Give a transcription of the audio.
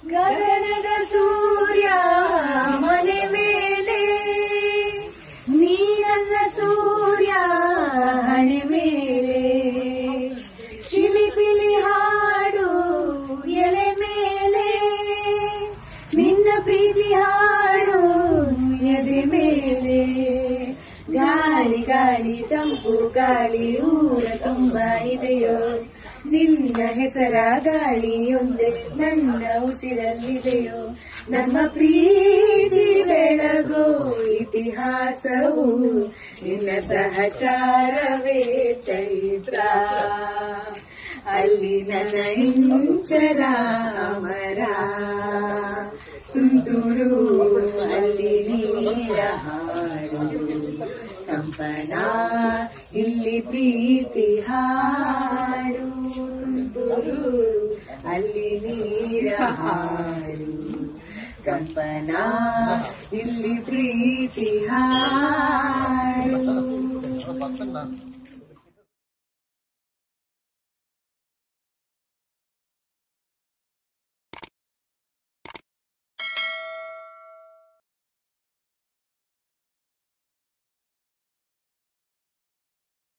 ಗಗನದ ಸೂರ್ಯ ಮನೆ ಮೇಲೆ ನೀ ನನ್ನ ಸೂರ್ಯ ಹಣೆ ಮೇಲೆ ಚಿಲಿಪಿಲಿ ಹಾಡು ಎಲೆ ಮೇಲೆ ನಿನ್ನ ಪ್ರೀತಿ ಹಾಡು ಎದೆ ಮೇಲೆ ಗಾಳಿ ಗಾಳಿ ತಂಪು ಗಾಳಿ ಊರ ತುಂಬ ಇದೆಯೋ ನಿನ್ನ ಹೆಸರ ಗಾಳಿಯೊಂದೆ ನನ್ನ ಉಸಿರಲ್ಲಿದೆಯೋ ನಮ್ಮ ಪ್ರೀತಿ ಬೆಳಗೋ ಇತಿಹಾಸವು ನಿನ್ನ ಸಹಚಾರವೇ ಚೈತ್ರ ಅಲ್ಲಿ ನನ್ನ ಇಂಚರ ಅಮರ ತುಂತುರು ಅಲ್ಲಿ ನೀರ ಹಾಡು ಕಂಪನ ಇಲ್ಲಿ ಪ್ರೀತಿ ಹಾಡು ತುಂತುರು ಅಲ್ಲಿ ನೀರ ಹಾಡು ಕಂಪನ ಇಲ್ಲಿ ಪ್ರೀತಿ ಹಾಡು